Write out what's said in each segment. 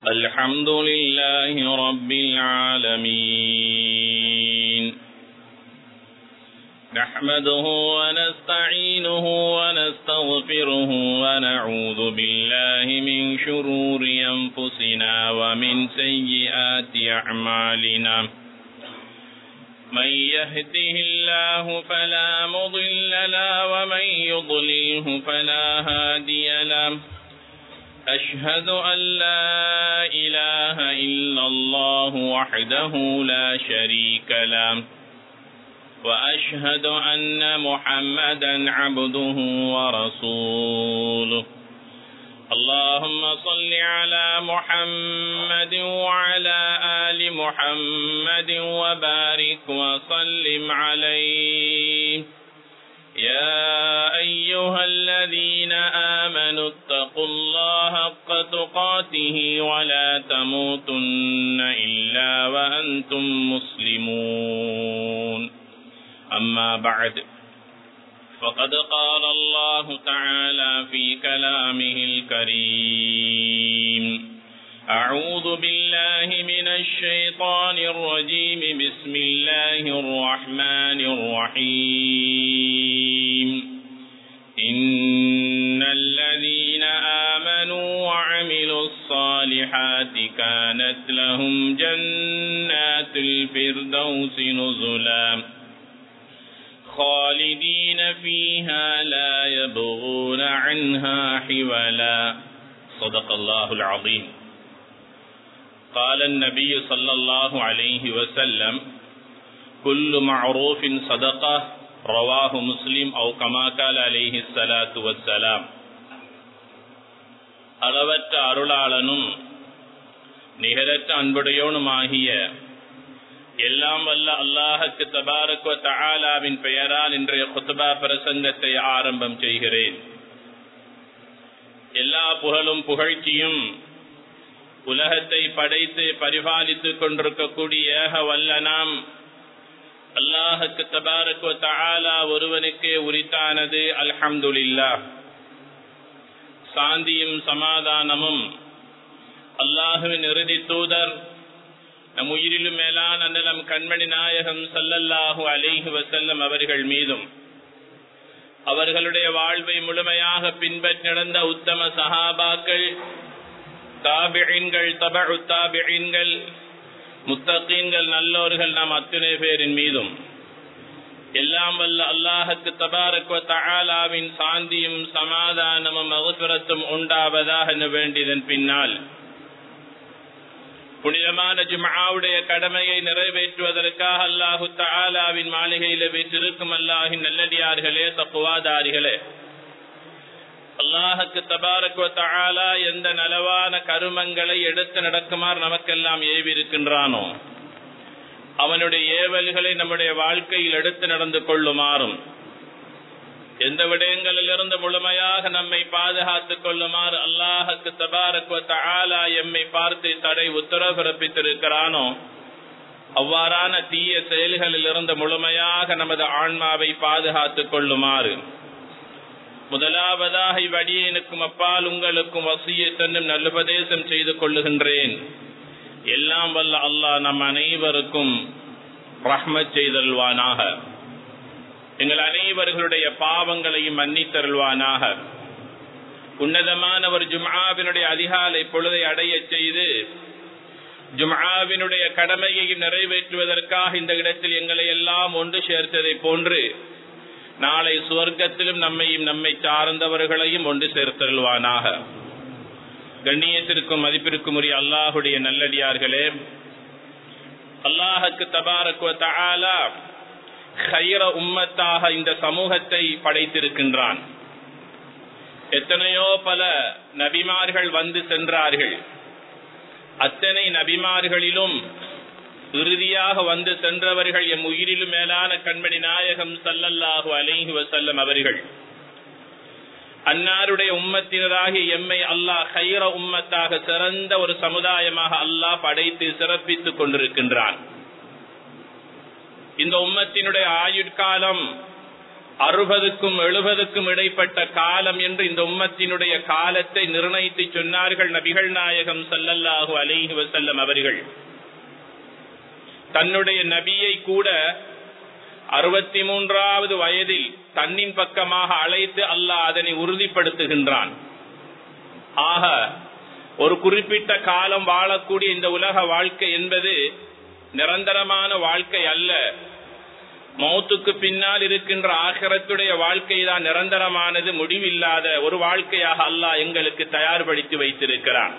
الحمد لله رب العالمين نحمده ونستعينه ونستغفره ونعوذ بالله من شرور أنفسنا ومن سيئات أعمالنا من يهده الله فلا مضل له ومن يضلله فلا هادي له أشهد أن لا إله إلا الله وحده لا شريك له وأشهد أن محمدا عبده ورسوله اللهم صل على محمد وعلى آل محمد وبارك وسلم عليه يا أيها الذين آمنوا اتقوا الله حق تقاته ولا تموتن إلا وأنتم مسلمون أما بعد فقد قال الله تعالى في كلامه الكريم أعوذ بالله من الشيطان الرجيم بسم الله الرحمن الرحيم إن الذين آمنوا وعملوا الصالحات كانت لهم جنات الفردوس نزلا خالدين فيها لا يبغون عنها حولا صدق الله العظيم قال النبي صلى الله عليه وسلم كل معروف صدقة رواه مسلم أو كما قال عليه الصلاة والسلام அளவற்ற அருளாளனும் நிகரற்ற அன்புடையோனுமாகிய எல்லாம் வல்ல அல்லாஹுக்கு தபாரக்வ தஆலாவின் பெயரால் இன்றைய குத்துபா பிரசங்கத்தை ஆரம்பம் செய்கிறேன் எல்லா புகழும் புகழ்ச்சியும் உலகத்தை படைத்து பரிபாலித்துக் கொண்டிருக்கக்கூடிய ஏக வல்ல நாம் அல்லாஹுக்கு தபாரக்வ தஆலா ஒருவனுக்கே உரித்தானது அல்ஹம்துலில்லா சாந்தியும் சமாதானமும் அல்லாஹுவின் இறுதி தூதர் நம் உயிரிலும் மேலான அன்னலம் கண்மணி நாயகம் சல்லல்லாஹு அலைஹி வசல்லம் அவர்கள் மீதும் அவர்களுடைய வாழ்வை முழுமையாக பின்பற்றி நடந்த உத்தம சஹாபாக்கள் தாபிழின்கள் தபு தாபிழின்கள் முத்தகீன்கள் நல்லோர்கள் நாம் அத்துணை பேரின் மீதும் எல்லாம் வல்ல அல்லாஹுக்கு தபாரக்வ தஆலாவின் சாந்தியும் சமாதானமும் மகசுரத்தும் உண்டாவதாக வேண்டியதன் பின்னால் புனிதமான ஜுமாவுடைய கடமையை நிறைவேற்றுவதற்காக அல்லாஹு தாலாவின் மாளிகையில வீற்றிருக்கும் அல்லாஹின் நல்லடியார்களே தப்புவாதாரிகளே அல்லாஹுக்கு தபாரக்வ தாலா எந்த நலவான கருமங்களை எடுத்து நடக்குமாறு நமக்கெல்லாம் ஏவிருக்கின்றானோ அவனுடைய ஏவல்களை நம்முடைய வாழ்க்கையில் எடுத்து நடந்து கொள்ளுமாறும் எந்த விடயங்களிலிருந்து முழுமையாக நம்மை பாதுகாத்துக் கொள்ளுமாறு அல்லாஹுக்கு தபாரக்வ தஆலா எம்மை பார்த்து தடை உத்தரவு பிறப்பித்திருக்கிறானோ அவ்வாறான தீய செயல்களில் இருந்து முழுமையாக நமது ஆன்மாவை பாதுகாத்துக் கொள்ளுமாறு முதலாவதாக இவ்வடியனுக்கும் அப்பால் உங்களுக்கும் வசிய தன்னும் நல்லுபதேசம் செய்து கொள்ளுகின்றேன் எல்லாம் வல்ல அல்லாஹ் நம் அனைவருக்கும் ரஹ்மத் செய்தல்வானாக எங்கள் அனைவர்களுடைய பாவங்களையும் மன்னித்தருள்வானாக உன்னதமான ஒரு ஜும்ஆவினுடைய அதிகாலை பொழுதை அடைய செய்து ஜும்ஆவினுடைய கடமையையும் நிறைவேற்றுவதற்காக இந்த இடத்தில் எங்களை எல்லாம் ஒன்று சேர்த்ததை போன்று நாளை சுவர்க்கத்திலும் நம்மையும் நம்மை சார்ந்தவர்களையும் ஒன்று சேர்த்தருள்வானாக கண்ணியத்திற்கும் மதிப்பிற்கும் உரிய அல்லாஹுடைய நல்லடியார்களே அல்லாஹுக்கு தபாரக்குவ தஆலா ஹைர உம்மத்தாக இந்த சமூகத்தை படைத்திருக்கின்றான் எத்தனையோ பல நபிமார்கள் வந்து சென்றார்கள் அத்தனை நபிமார்களிலும் இறுதியாக வந்து சென்றவர்கள் எம் உயிரிலும் மேலான கண்மணி நாயகம் சல்லல்லாஹு அலைஹி வசல்லம் அவர்கள் அன்னாருடைய உம்மத்தினராகி எம்மை அல்லாஹ் ஹைர உம்மத்தாக சிறந்த ஒரு சமுதாயமாக அல்லாஹ் படைத்து சிறப்பித்துக் கொண்டிருக்கின்றான் இந்த உம்மத்தினுடைய ஆயுட்காலம் அறுபதுக்கும் எழுபதுக்கும் இடைப்பட்ட காலம் என்று இந்த உம்மத்தினுடைய காலத்தை நிர்ணயித்து சொன்னார்கள் நபிகள் நாயகம் சல்லல்லாஹு அலைஹி வசல்லம் அவர்கள் தன்னுடைய நபியை கூட அறுபத்தி மூன்றாவது வயதில் தன்னின் பக்கமாக அழைத்து அல்லாஹ் அதனை உறுதிப்படுத்துகின்றான் ஆக ஒரு குறிப்பிட்ட காலம் வாழக்கூடிய இந்த உலக வாழ்க்கை என்பது நிரந்தரமான வாழ்க்கை அல்ல மௌத்துக்கு பின்னால் இருக்கின்ற ஆகரத்துடைய வாழ்க்கை தான் நிரந்தரமானது முடிவில்லாத ஒரு வாழ்க்கையாக அல்லாஹ் எங்களுக்கு தயார்படுத்தி வைத்திருக்கிறான்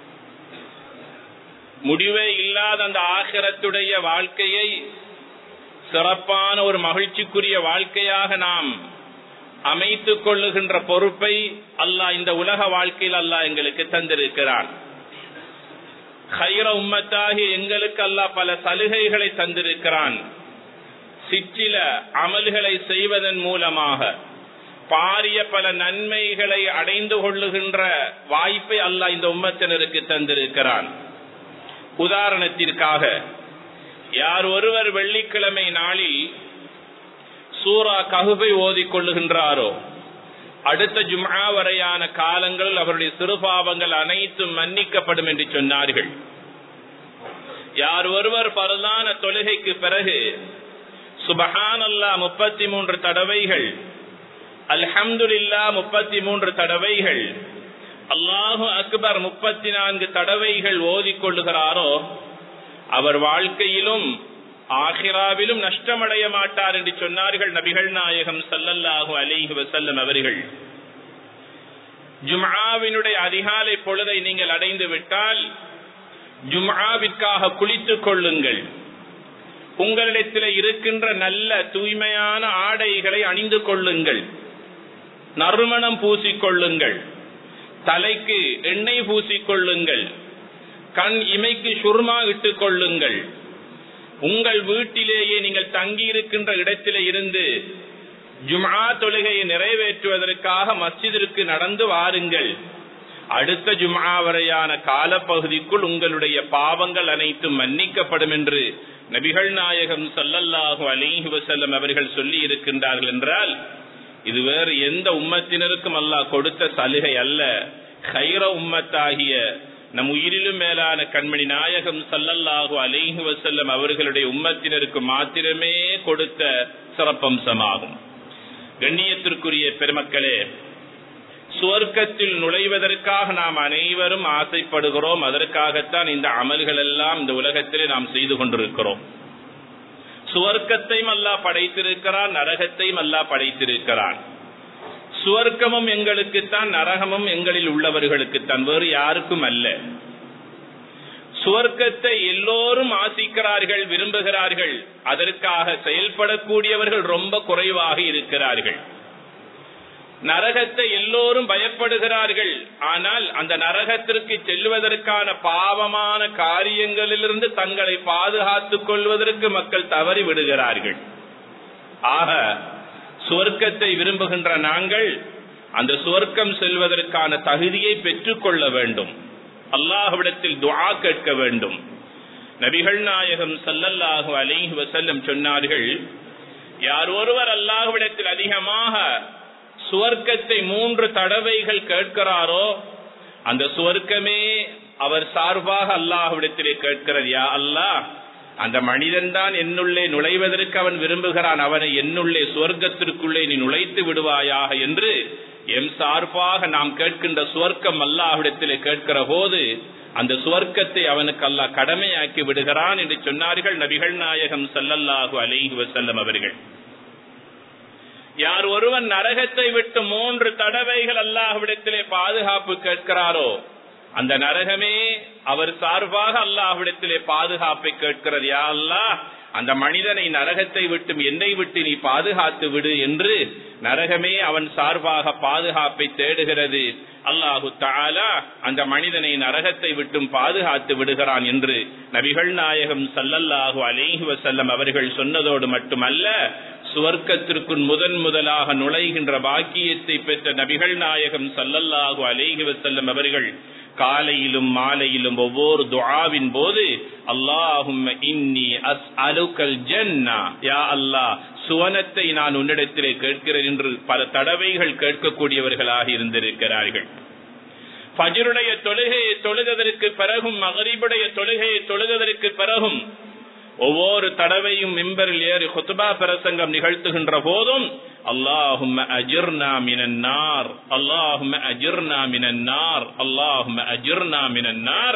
முடிவே இல்லாத அந்த ஆகிரத்துடைய வாழ்க்கையை சிறப்பான ஒரு மகிழ்ச்சிக்குரிய வாழ்க்கையாக நாம் அமைத்துக் கொள்ளுகின்ற பொறுப்பை அல்லாஹ் இந்த உலக வாழ்க்கையில் அல்லாஹ் எங்களுக்கு தந்திருக்கிறான் ஹைர உம்மத்தாகி எங்களுக்கு அல்லாஹ் பல சலுகைகளை தந்திருக்கிறான் சிற்றில அமல்களை செய்வதன் மூலமாக பாரிய பல நன்மைகளை அடைந்து கொள்ளுகின்ற வாய்ப்பை அல்லாஹ் இந்த உம்மத்தினருக்கு தந்திருக்கிறான் உதாரணத்திற்காக யார் ஒருவர் வெள்ளிக்கிழமை நாளில் சூரா ககுபை ஓதிக் கொள்ளுகின்றாரோ அடுத்த ஜும்ஆ வரையான காலங்கள் அவருடைய சிறுபாவங்கள் அனைத்தும் மன்னிக்கப்படும் என்று சொன்னார்கள் யார் ஒருவர் பரதான தொழுகைக்கு பிறகு சுபஹான் அல்லா முப்பத்தி மூன்று தடவைகள் அல்ஹம்துலில்லா முப்பத்தி மூன்று தடவைகள் அல்லாஹு அக்பர் முப்பத்தி நான்கு தடவைகள் ஓதிக்கொள்ளுகிறாரோ அவர் வாழ்க்கையிலும் ஆஹிராவிலும் நஷ்டமடைய மாட்டார் என்று சொன்னார்கள் நபிகள் நாயகம் சல்லல்லாஹு அலைஹி வசல்லம் அவர்கள் ஜும்ஆவினுடைய அதிகாலை பொழுதை நீங்கள் அடைந்து விட்டால் ஜும்ஆவிற்காக குளித்துக் கொள்ளுங்கள் உங்களிடத்தில் இருக்கின்ற நல்ல தூய்மையான ஆடைகளை அணிந்து கொள்ளுங்கள் நறுமணம் பூசிக்கொள்ளுங்கள் தலைக்கு எண்ணெய் பூசிக்கொள்ளுங்கள் கண் இமைக்கு சுர்மா இட்டுக் கொள்ளுங்கள் உங்கள் வீட்டிலேயே நீங்கள் தங்கி இருக்கின்ற இடத்திலே இருந்து ஜும்ஆ தொழுகையை நிறைவேற்றுவதற்காக மஸ்ஜிதிற்கு நடந்து வாருங்கள் அடுத்த ஜும்ஆ வரையான காலப்பகுதிக்குள் உங்களுடைய பாவங்கள் அனைத்தும் மன்னிக்கப்படும் என்று நபிகள் நாயகம் சல்லல்லாஹு அலிஹி வசல்லம் அவர்கள் சொல்லி இருக்கின்றார்கள் என்றால் இது வேறு எந்த உம்மத்தினருக்கும் அல்லாஹ் கொடுத்த சலுகை அல்ல ஹைர உம்மத்தாகிய நம் உயிரிலும் மேலான கண்மணி நாயகம் சல்லல்லாஹு அலிஹி வசல்லம் அவர்களுடைய உம்மத்தினருக்கு மாத்திரமே கொடுத்த சிறப்பம்சமாகும் கண்ணியத்திற்குரிய பெருமக்களே சுவர்க்கத்தில் நுழைவதற்காக நாம் அனைவரும் ஆசைப்படுகிறோம் அதற்காகத்தான் இந்த அமல்கள் எல்லாம் இந்த உலகத்திலே நாம் செய்து கொண்டிருக்கிறோம் சுவர்க்கத்தையும் அல்லா படைத்திருக்கிறான் நரகத்தையும் அல்லா படைத்திருக்கிறான் சுவர்க்கமும் எங்களுக்குத்தான் நரகமும் எங்களில் உள்ளவர்களுக்குத்தான் வேறு யாருக்கும் அல்ல சுவர்க்கத்தை எல்லோரும் ஆசிக்கிறார்கள் விரும்புகிறார்கள் அதற்காக செயல்படக்கூடியவர்கள் ரொம்ப குறைவாக இருக்கிறார்கள் நரகத்தை எல்லோரும் பயப்படுகிறார்கள் ஆனால் அந்த நரகத்திற்கு செல்வதற்கான பாவமான காரியங்களிலிருந்து தங்களை பாதுகாத்துக் கொள்வதற்கு மக்கள் தவறி விடுகிறார்கள் ஆக சுவர்க்கத்தை விரும்புகின்ற நாங்கள் அந்த சுவர்க்கம் செல்வதற்கான தகுதியை பெற்றுக்கொள்ள வேண்டும் அல்லாஹ்விடத்தில் துஆ கேட்க வேண்டும் நபிகள் நாயகம் சல்லல்லாஹு அலைஹி வசல்லம் சொன்னார்கள் யார் ஒருவர் அல்லாஹ்விடத்தில் அதிகமாக சுவர்க்கத்தை மூன்று தடவைகள் கேட்கிறாரோ அந்த சுவர்க்கமே அவர் சார்பாக அல்லாஹ்விடத்திலே கேட்கிறது யா அல்லாஹ் அந்த மனிதன் தான் என்னுள்ளே நுழைவதற்கு அவன் விரும்புகிறான் அவனை என்னுள்ளே சுவர்க்கத்திற்குள்ளே நீ நுழைத்து விடுவாயாக என்று எம் சார்பாக நாம் கேட்கின்ற சுவர்க்கம் அல்லாஹ்விடத்திலே கேட்கிற போது அந்த சுவர்க்கத்தை அவனுக்கு அல்லாஹ் கடமையாக்கி விடுகிறான் என்று சொன்னார்கள் நபிகள் நாயகம் சல்லல்லாஹு அலைஹி வசல்லம் அவர்கள் யார் ஒருவன் நரகத்தை விட்டு மூன்று தடவைகள் அல்லாஹ்விடத்திலே பாதுகாப்பு கேட்கிறாரோ அந்த நரகமே அவர் சார்பாக அல்லாஹ்விடத்திலே பாதுகாப்பை கேட்கிறது யா அல்லாஹ் அந்த மனிதனை நரகத்தை விட்டும் என்னை விட்டு நீ பாதுகாத்து விடு என்று நரகமே அவன் சார்பாக பாதுகாப்பை தேடுகிறது அல்லாஹு தாலா அந்த மனிதனை நரகத்தை விட்டும் பாதுகாத்து விடுகிறான் என்று நபிகள் நாயகம் சல்லல்லாஹு அலைஹி வசல்லம் அவர்கள் சொன்னதோடு மட்டுமல்ல சுவர்க்கத்திற்குள் முதன் முதலாக நுழைகின்ற பாக்கியத்தை பெற்ற நபிகள் நாயகம் சல்லல்லாஹு அலைஹி வசல்லம் அவர்கள் காலையிலும் மாலையிலும் ஒவ்வொரு துஆவின் போது அல்லாஹும் இன்னி அஸ் அலுக்கல் ஜன்னா யா அல்லாஹ் சுவனத்தை நான் உன்னிடத்திலே கேட்கிறேன் என்று பல தடவைகள் கேட்கக்கூடியவர்களாக இருந்திருக்கிறார்கள் ஃபஜருடைய தொழுகையை தொழுததற்கு பிறகும் மகரிபுடைய தொழுகையை தொழுததற்கு பிறகும் ஒவ்வொரு தடவையும் மிம்பரில் ஏறி ஹுத்பா பிரசங்கம் நிகழ்த்துகின்ற போதும் அல்லாஹும் அஜிர்னா மினன்னார் அல்லாஹும் அஜிர்னா மினன்னார் அல்லாஹும் அஜிர்னா மினன்னார்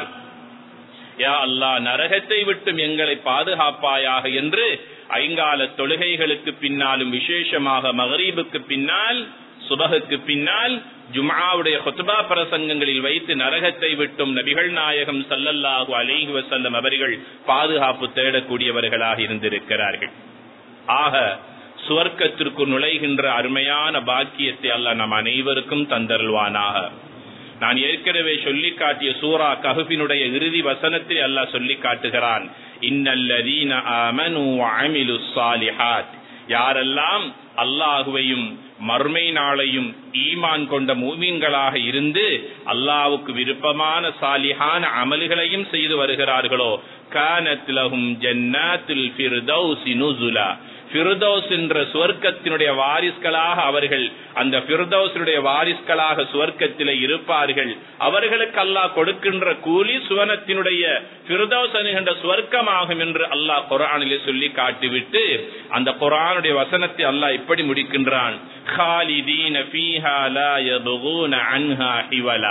யா அல்லாஹ் நரகத்தை விட்டும் எங்களை பாதுகாப்பாயாக என்று ஐங்கால தொழுகைகளுக்கு பின்னாலும் விசேஷமாக மகரீபுக்கு பின்னால் சுபகுக்கு பின்னால் ஜுமாவுடைய ஹொத்துபா பிரசங்கங்களில் வைத்து நரகத்தை விட்டும் நபிகள் நாயகம் சல்லல்லாஹு அலைஹி வசல்லம் அவர்கள் பாதுகாப்பு தேடக்கூடியவர்களாக இருந்திருக்கிறார்கள் ஆக சுவர்க்கத்திற்கு நுழைகின்ற அருமையான பாக்கியத்தை அல்லாஹ் நம் அனைவருக்கும் தந்தருள்வானாக நான் ஏற்கனவே சொல்லி காட்டிய சூரா கஹுபினுடைய இறுதி வசனத்தை அல்லாஹ் சொல்லி காட்டுகிறான் இன்னல்லதீன ஆமனு வஅமிலு ஸாலிஹாத் யாரெல்லாம் அல்லாஹுவையும் மர்மை நாளையும் ஈமான் கொண்ட மூமீன்களாக இருந்து அல்லாவுக்கு விருப்பமான சாலிஹான அமல்களையும் செய்து வருகிறார்களோ கானத் லஹும் ஜன்னாத்துல் ஃபிர்தௌஸி நுசுலா ஃபிர்தௌஸ் என்ற சுவர்க்கத்தினுடைய வாரிஸ்களாக அவர்கள் அந்த ஃபிர்தௌஸினுடைய வாரிஸ்களாக சுவர்க்கத்திலே இருப்பார்கள் அவர்களுக்கு அல்லாஹ் கொடுக்கின்ற கூலி சுவனத்தினுடைய ஃபிர்தௌஸ் என்கின்ற சுவர்க்கமாகும் என்று அல்லாஹ் குரானிலே சொல்லி காட்டிவிட்டு அந்த குரானுடைய வசனத்தை அல்லாஹ் இப்படி முடிக்கின்றான் خالدين فيها لا يبغون عنها حولا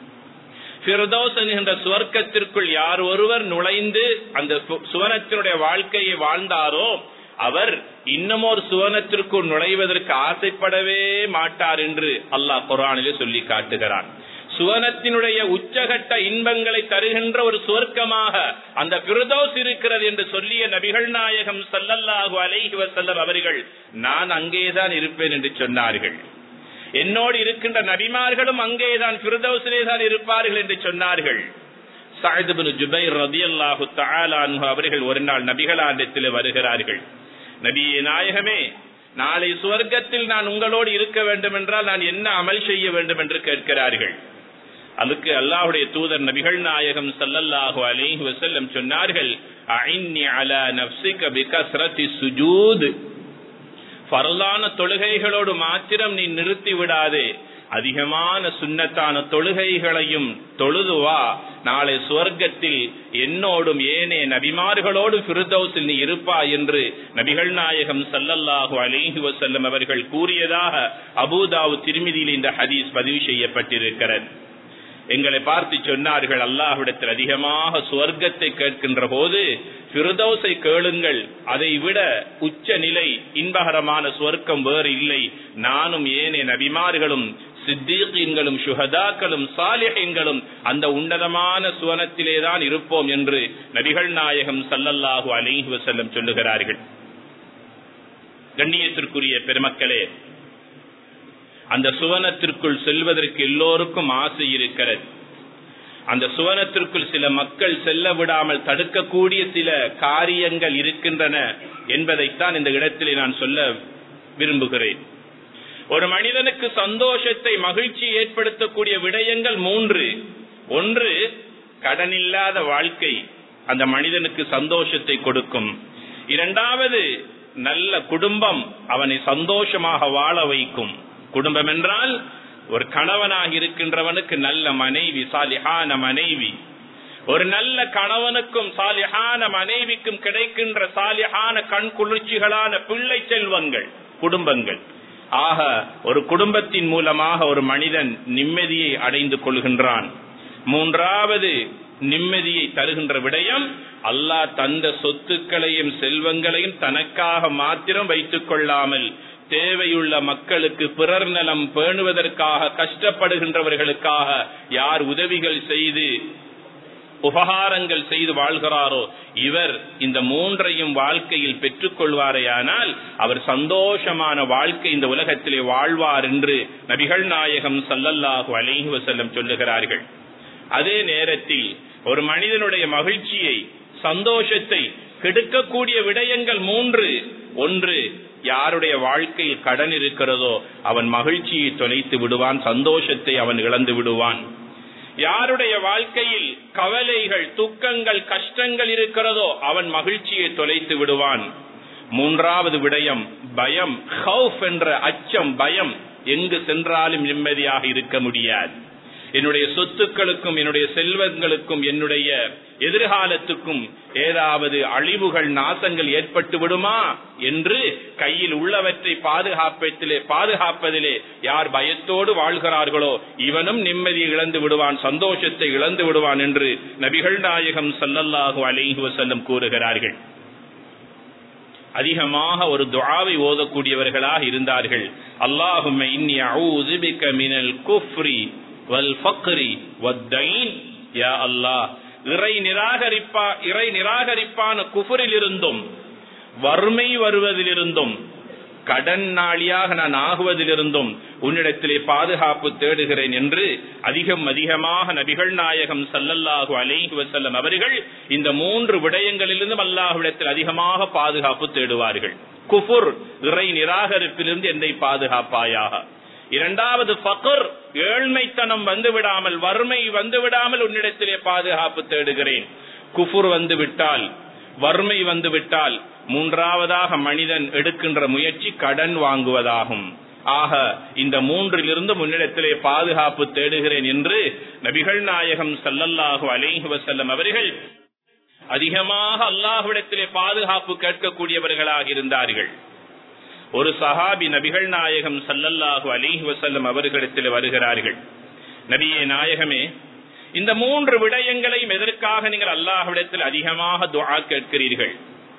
ஃபிர்தௌஸ் என்கின்ற சுவர்க்கத்திற்குள் யார் ஒருவர் நுழைந்து அந்த சுவனத்தினுடைய வாழ்க்கையை வாழ்ந்தாரோ அவர் இன்னமோர் சுவனத்திற்குள் நுழைவதற்கு ஆசைப்படவே மாட்டார் என்று அல்லாஹ் குரானிலே சொல்லி காட்டுகிறான் சுவனத்தினுடைய உச்சகட்ட இன்பங்களை தருகின்ற ஒரு சுவர்க்கமாக அந்த பிரதோஸ் இருக்கிறது என்று சொல்லிய நபிகள் நாயகம் சல்லல்லாஹு அலைஹி வசல்லம் அவர்கள் நான் அங்கேதான் இருப்பேன் என்று சொன்னார்கள் என்னோடு இருக்கின்ற நபிமார்களும் அங்கேதான் பிரதோசிலே தான் இருப்பார்கள் என்று சொன்னார்கள் சாயிதுபின் ஜுபைர் ரதியல்லாஹு தஆலான்ஹு அவர்கள் ஒரு நாள் நபிகளாண்டத்தில் வருகிறார்கள் நபியே நாயகமே நாளை சுவர்க்கத்தில் நான் உங்களோடு இருக்க வேண்டும் என்றால் நான் என்ன அமல் செய்ய வேண்டும் என்று கேட்கிறார்கள் அதுக்கு அல்லாஹுடைய தூதர் நபிகள் நாயகம் சல்லல்லாஹு அலைஹி வஸல்லம் சொன்னார்கள் அஇன்னி அலா நஃப்ஸிக பிகஸ்ரத்தி சுஜூத் ஃபர்லான தொழுகைகளோடு மாத்திரம் நீ நிறுத்தி விடாதே அதிகமான சுண்ணத்தான தொழுகைகளையும் தொழுதுவா நாளை சுவர்க்கத்தில் என்னோடும் ஏனே நபிமார்களோடு ஃபிருதௌஸில் நீ இருப்பா என்று நபிகள் நாயகம் சல்லல்லாஹு அலைஹி வஸல்லம் அவர்கள் கூறியதாக அபூதாவு திருமிதியில் இந்த ஹதீஸ் பதிவு செய்யப்பட்டிருக்கிறது எங்களை பார்த்து சொன்னார்கள் அல்லாஹ்விடத்தில் அதிகமாக சுவர்க்கத்தை கேட்கின்ற போது பிரதோசை கேளுங்கள் அதை விட உச்ச நிலை இன்பகரமான சுவர்க்கம் வேறு இல்லை நானும் ஏனே நபிமார்களும் சித்தீகீன்களும் சுகதாக்களும் சாலிஹீன்களும் அந்த உன்னதமான சுவனத்திலேதான் இருப்போம் என்று நபிகள் நாயகம் சல்லல்லாஹு அலைஹி வஸல்லம் சொல்லுகிறார்கள் கண்ணியத்திற்குரிய பெருமக்களே அந்த சுவனத்திற்குள் செல்வதற்கு எல்லோருக்கும் ஆசை இருக்கிறது அந்த சுவனத்திற்குள் சில மக்கள் செல்ல விடாமல் தடுக்கக்கூடிய சில காரியங்கள் இருக்கின்றன என்பதைத்தான் இந்த இடத்திலே நான் சொல்ல விரும்புகிறேன் ஒரு மனிதனுக்கு சந்தோஷத்தை மகிழ்ச்சி ஏற்படுத்தக்கூடிய விடயங்கள் மூன்று ஒன்று கடனில்லாத வாழ்க்கை அந்த மனிதனுக்கு சந்தோஷத்தை கொடுக்கும் இரண்டாவது நல்ல குடும்பம் அவனை சந்தோஷமாக வாழ வைக்கும் குடும்பம் என்றால் ஒரு கணவனாக இருக்கின்றவனுக்கு நல்ல மனைவி சாலிஹான மனைவி ஒரு நல்ல கணவனுக்கும் சாலிஹான மனைவிக்கும் கிடைக்கின்ற சாலிஹான கண் குளிர்ச்சிகளான பிள்ளை செல்வங்கள் குடும்பங்கள் ஆக ஒரு குடும்பத்தின் மூலமாக ஒரு மனிதன் நிம்மதியை அடைந்து கொள்கின்றான் மூன்றாவது நிம்மதியை தருகின்ற விடயம் அல்லாஹ் தந்த சொத்துக்களையும் செல்வங்களையும் தனக்காக மாத்திரம் வைத்துக் கொள்ளாமல் தேவையுள்ள மக்களுக்கு பிறர் நலம் பேணுவதற்காக கஷ்டப்படுகின்றவர்களுக்காக யார் உதவிகள் செய்து உபகாரங்கள் செய்து வாழ்கிறாரோ இவர் இந்த மூன்றையும் வாழ்க்கையில் பெற்றுக் கொள்வாரேயானால் அவர் சந்தோஷமான வாழ்க்கை இந்த உலகத்திலே வாழ்வார் என்று நபிகள் நாயகம் சல்லல்லாஹு அலைஹி வசல்லம் சொல்லுகிறார்கள் அதே நேரத்தில் ஒரு மனிதனுடைய மகிழ்ச்சியை சந்தோஷத்தை கெடுக்கக்கூடிய விடயங்கள் மூன்று ஒன்று யாருடைய வாழ்க்கையில் கடன் இருக்கிறதோ அவன் மகிழ்ச்சியை தொலைத்து விடுவான் சந்தோஷத்தை அவன் இழந்து விடுவான் யாருடைய வாழ்க்கையில் கவலைகள் துக்கங்கள் கஷ்டங்கள் இருக்கிறதோ அவன் மகிழ்ச்சியை தொலைத்து விடுவான் மூன்றாவது விடயம் பயம் ஹவுஃப் என்ற அச்சம் பயம் எங்கு சென்றாலும் நிம்மதியாக இருக்க முடியாது என்னுடைய சொத்துக்களுக்கும் என்னுடைய செல்வங்களுக்கும் என்னுடைய எதிர்காலத்துக்கும் ஏதாவது அழிவுகள் நாசங்கள் ஏற்பட்டு விடுமா என்று கையில் உள்ளவற்றை பாதுகாப்பதிலே பாதுகாப்பதிலே யார் பயத்தோடு வாழ்கிறார்களோ இவனும் நிம்மதியை இழந்து விடுவான் சந்தோஷத்தை இழந்து விடுவான் என்று நபிகள் நாயகம் சல்லல்லாஹு அலைஹி வஸல்லம் கூறுகிறார்கள் அதிகமாக ஒரு துஆவை ஓதக்கூடியவர்களாக இருந்தார்கள் அல்லாஹும்ம இன்னி அஊது பிக மினல் குஃப்ரி வல் ஃபக்ரி வத்தைன் யா அல்லாஹ் இறை நிராகரிப்பா இறை நிராகரிப்பான குஃபரில் இருந்தும் வறுமை வருவதிலிருந்தும் கடன் நாளியாக நான் ஆகுவதிலிருந்தும் உன்னிடத்திலே பாதுகாப்பு தேடுகிறேன் என்று அதிகம் அதிகமாக நபிகள் நாயகம் சல்லல்லாஹு அலைஹி வசல்லம் அவர்கள் இந்த மூன்று விடயங்களிலிருந்தும் அல்லாஹுவிடத்தில் அதிகமாக பாதுகாப்பு தேடுவார்கள் குஃபுர் இறை நிராகரிப்பிலிருந்து என்னை பாதுகாப்பாயாக இரண்டாவது ஃபகர் ஏழ்மைத்தனம் வந்து விடாமல் வறுமை வந்து விடாமல் உன்னிடத்திலே பாதுகாப்பு தேடுகிறேன் குஃபுர் வந்து விட்டால் வறுமை வந்து விட்டால் மூன்றாவதாக மனிதன் எடுக்கின்ற முயற்சி கடன் வாங்குவதாகும் ஆக இந்த மூன்றிலிருந்து முன்னிடத்திலே பாதுகாப்பு தேடுகிறேன் என்று நபிகள் நாயகம் சல்லல்லாஹு அலைஹி வசல்லம் அவர்கள் அதிகமாக அல்லாஹுவிடத்திலே பாதுகாப்பு கேட்கக்கூடியவர்களாக இருந்தார்கள் ஒரு சஹாபி நபிகள் நாயகம் சல்லல்லாஹு அலிஹி வசல்லம் அவர்களிடத்தில் வருகிறார்கள் நபியே நாயகமே இந்த மூன்று விடயங்களையும் எதற்காக நீங்கள் அல்லாஹ்விடத்தில் அதிகமாக துஆ கேட்கிறீர்கள்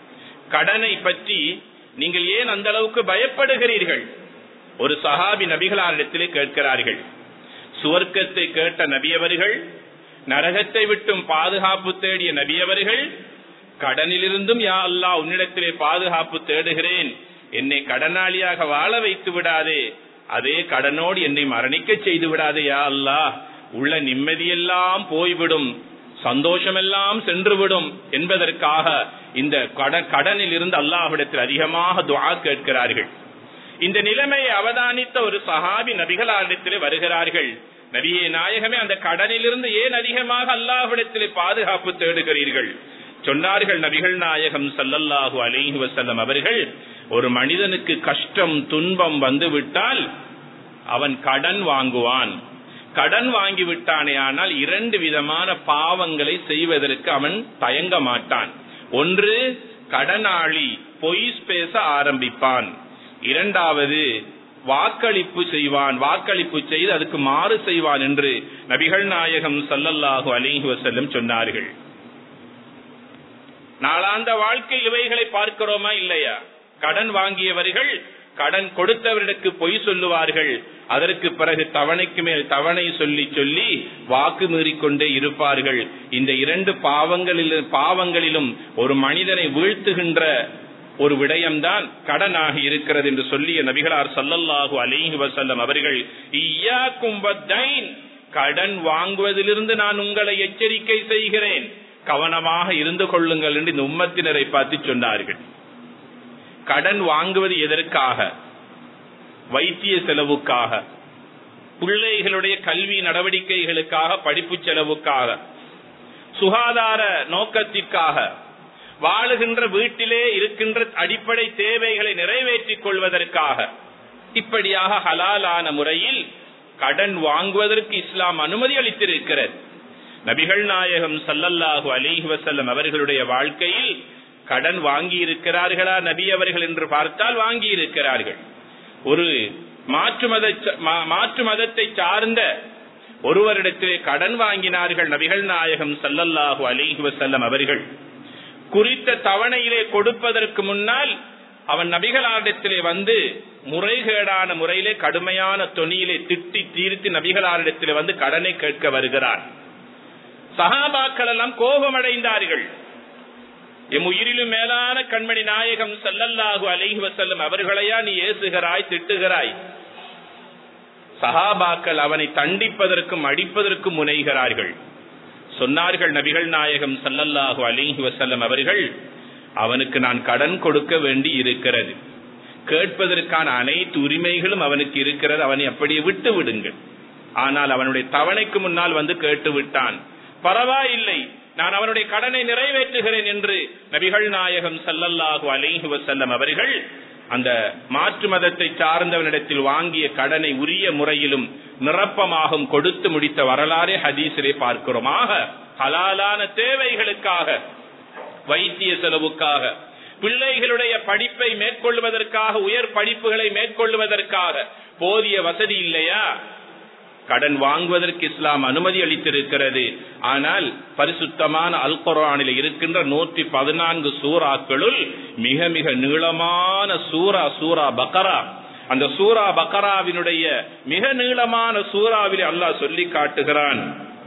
கடனை பற்றி நீங்கள் ஏன் அந்த அளவுக்கு பயப்படுகிறீர்கள் ஒரு சஹாபி நபிகளாரிடத்திலே கேட்கிறார்கள் சுவர்க்கத்தை கேட்ட நபியவர்கள் நரகத்தை விட்டும் பாதுகாப்பு தேடிய நபியவர்கள் கடனிலிருந்தும் யா அல்லாஹ் உன்னிடத்திலே பாதுகாப்பு தேடுகிறேன் என்னை கடனாளியாக வாழ வைத்து விடாதே அதே கடனோடு என்னை மரணிக்க செய்து விடாதே யா அல்லாஹ் உள்ள நிம்மதியெல்லாம் போய்விடும் சந்தோஷமெல்லாம் சென்றுவிடும் என்பதற்காக இந்த கடனில் இருந்து அல்லாஹ்விடத்தில் அதிகமாக துவா கேட்கிறார்கள் இந்த நிலைமையை அவதானித்த ஒரு சஹாபி நபிகளாரிடத்திலே வருகிறார்கள் நபியே நாயகமே அந்த கடனிலிருந்து ஏன் அதிகமாக அல்லாஹ்விடத்திலே பாதுகாப்பு தேடுகிறீர்கள் சொன்னார்கள் நபிகள் நாயகம் சல்லல்லாஹு அலைஹி வசல்லம் அவர்கள் ஒரு மனிதனுக்கு கஷ்டம் துன்பம் வந்து விட்டால் அவன் கடன் வாங்குவான் கடன் வாங்கி விட்டானே ஆனால் இரண்டு விதமான பாவங்களை செய்வதற்கு அவன் தயங்க மாட்டான் ஒன்று கடனாளி பொய் பேச ஆரம்பிப்பான் இரண்டாவது வாக்களிப்பு செய்வான் வாக்களிப்பு செய்து அதுக்கு மாறு செய்வான் என்று நபிகள் நாயகம் சல்லல்லாஹு அலிஹி வசல்லம் சொன்னார்கள் நாளாந்த வாழ்க்கை இவைகளை பார்க்கிறோமா இல்லையா கடன் வாங்கியவர்கள் கடன் கொடுத்தவர்களுக்கு பொய் சொல்லுவார்கள் அதற்கு பிறகு தவணைக்கு மேல் தவணை சொல்லி சொல்லி வாக்கு மீறிக்கொண்டே இருப்பார்கள் இந்த இரண்டு பாவங்களில் பாவங்களிலும் ஒரு மனிதனை வீழ்த்துகின்ற ஒரு விடயம்தான் கடனாக இருக்கிறது என்று சொல்லிய நபிகளார் சல்லல்லாஹு அலிஹி வசல்லம் அவர்கள் கடன் வாங்குவதிலிருந்து நான் உங்களை எச்சரிக்கை செய்கிறேன் கவனமாக இருந்து கொள்ளுங்கள் என்று இந்த உம்மத்தினரை பார்த்து சொன்னார்கள் கடன் வாங்குவது எதற்காக வைத்திய செலவுக்காக பிள்ளைகளுடைய கல்வி நடவடிக்கைகளுக்காக படிப்பு செலவுக்காக சுகாதார நோக்கத்திற்காக வாழுகின்ற வீட்டிலே இருக்கின்ற அடிப்படை தேவைகளை நிறைவேற்றிக் கொள்வதற்காக இப்படியாக ஹலாலான முறையில் கடன் வாங்குவதற்கு இஸ்லாம் அனுமதி அளித்திருக்கிறது நபிகள் நாயகம் சல்லல்லாஹு அலிஹி வசல்லம் அவர்களுடைய வாழ்க்கையில் கடன் வாங்கி இருக்கிறார்களா நபி அவர்கள் என்று பார்த்தால் வாங்கி இருக்கிறார்கள் ஒரு மாற்று மத மாற்று மதத்தை சார்ந்த ஒருவரிடத்திலே கடன் வாங்கினார்கள் நபிகள் நாயகம் சல்லல்லாஹு அலிஹி வசல்லம் அவர்கள் குறித்த தவணையிலே கொடுப்பதற்கு முன்னால் அவன் நபிகளாரிடத்திலே வந்து முறைகேடான முறையிலே கடுமையான தொனியிலே திட்டி தீர்த்து நபிகளாரிடத்திலே வந்து கடனை கேட்க வருகிறான் சகாபாக்கள் எல்லாம் கோபமடைந்தார்கள் எம் உயிரிலும் மேலான கண்மணி நாயகம் சல்லல்லாஹு அலைஹி வசல்லம் அவர்களையா நீ ஏசுகிறாய் திட்டுகிறாய் சஹாபாக்கள் அவனை தண்டிப்பதற்கும் அடிப்பதற்கும் முனைகிறார்கள் சொன்னார்கள் நபிகள் நாயகம் சல்லல்லாஹு அலிஹி வசல்லம் அவர்கள் அவனுக்கு நான் கடன் கொடுக்க வேண்டி இருக்கிறது கேட்பதற்கான அனைத்து உரிமைகளும் அவனுக்கு இருக்கிறது அவனை அப்படியே விட்டு விடுங்கள் ஆனால் அவனுடைய தவணைக்கு முன்னால் வந்து கேட்டு விட்டான் பரவாயில்லை நான் அவனுடைய கடனை நிறைவேற்றுகிறேன் என்று நபிகள் நாயகம் சல்லல்லாஹு அலைஹி வசல்லம் அவர்கள் அந்த மாற்று மதத்தை சார்ந்தவனிடத்தில் வாங்கிய கடனை உரிய முறையிலும் நிரப்பமாகவும் கொடுத்து முடித்த வரலாறே ஹதீஸிலே பார்க்கிறோம் ஆக ஹலாலான தேவைகளுக்காக வைத்திய செலவுக்காக பிள்ளைகளுடைய படிப்பை மேற்கொள்வதற்காக உயர் படிப்புகளை மேற்கொள்வதற்காக போதிய வசதி இல்லையா கடன் வாங்குவதற்கு இஸ்லாம் அனுமதி அளித்திருக்கிறது ஆனால் பரிசுத்தமான அல் குரானில் இருக்கின்ற நூற்றி பதினான்கு சூறாக்களுள் மிக மிக நீளமான சூரா சூரா பக்கரா அந்த சூரா பக்கராவினுடைய மிக நீளமான சூறாவில் அல்லாஹ் சொல்லி காட்டுகிறான்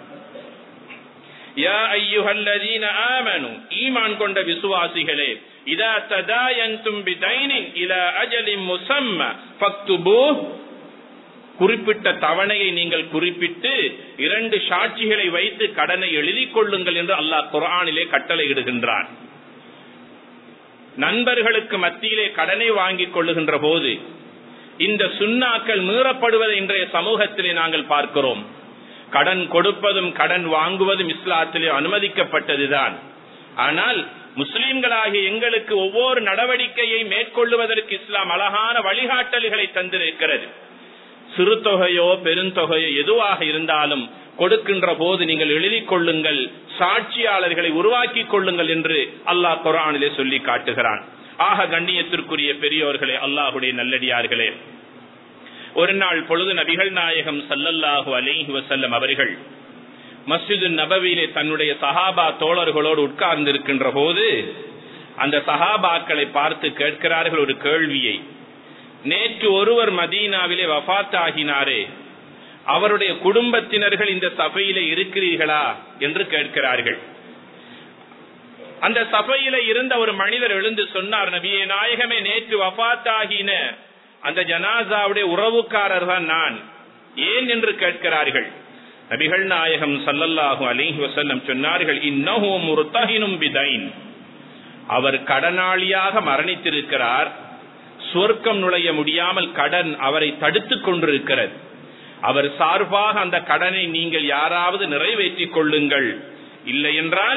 யா ஐயுஹல்லதீன ஆமனு ஈமான் கொண்ட விசுவாசிகளே இதா ததாயன்தும் பிதைனின் இலா அஜலின் முசம்ம ஃபக்துபூஹ் குறிப்பிட்ட தவணையை நீங்கள் குறிப்பிட்டு இரண்டு சாட்சிகளை வைத்து கடனை எழுதிக் கொள்ளுங்கள் என்று அல்லாஹ் குரானிலே கட்டளை இடுகின்றான் நண்பர்களுக்கு மத்தியிலே கடனை வாங்கிக் கொள்ளுகின்ற போது இந்த சுண்ணாக்கள் மீறப்படுவதை இன்றைய சமூகத்திலே நாங்கள் பார்க்கிறோம் கடன் கொடுப்பதும் கடன் வாங்குவதும் இஸ்லாத்திலே அனுமதிக்கப்பட்டதுதான் ஆனால் முஸ்லிம்களாகிய எங்களுக்கு ஒவ்வொரு நடவடிக்கையை மேற்கொள்ளுவதற்கு இஸ்லாம் அழகான வழிகாட்டல்களை தந்திருக்கிறது சிறு தொகையோ பெருந்தொகையோ எதுவாக இருந்தாலும் கொடுக்கின்ற போது நீங்கள் எழுதிக் கொள்ளுங்கள் சாட்சியாளர்களை உருவாக்கி கொள்ளுங்கள் என்று அல்லாஹ் குரானிலே சொல்லி காட்டுகிறான் ஆக கண்ணியத்திற்குரிய பெரியோர்களே அல்லாஹுடைய நல்லடியார்களே ஒரு நாள் பொழுது நபிகள் நாயகம் சல்லல்லாஹு அலைஹி வசல்லம் அவர்கள் மஸ்ஜிது நபவியிலே தன்னுடைய சஹாபா தோழர்களோடு உட்கார்ந்து இருக்கின்ற போது அந்த சஹாபாக்களை பார்த்து கேட்கிறார்கள் ஒரு கேள்வியை நேற்று ஒருவர் மதீனாவிலே வஃத் ஆகினாரே அவருடைய குடும்பத்தினர்கள் இந்த சபையிலே இருக்கிறீர்களா என்று கேட்கிறார்கள் அந்த சபையில இருந்த ஒரு மனிதர் எழுந்து சொன்னார் நபியே நாயகமே நேற்று வஃத் ஆகின அந்த ஜனாசாவுடைய உறவுக்காரர் தான் நான் ஏன் என்று கேட்கிறார்கள் நபிகள் நாயகம் சல்லல்லாஹு அலிஹி வசல்லம் சொன்னார்கள் இன்னஹு முர்தஹினும் பிதைன் அவர் கடனாளியாக மரணித்திருக்கிறார் சொர்க்கம் நுழைய முடியாமல் கடன் அவரை தடுத்துக் கொண்டிருக்கிறது அவர் சார்பாக அந்த கடனை நீங்கள் யாராவது நிறைவேற்றிக் கொள்ளுங்கள் இல்லை என்றால்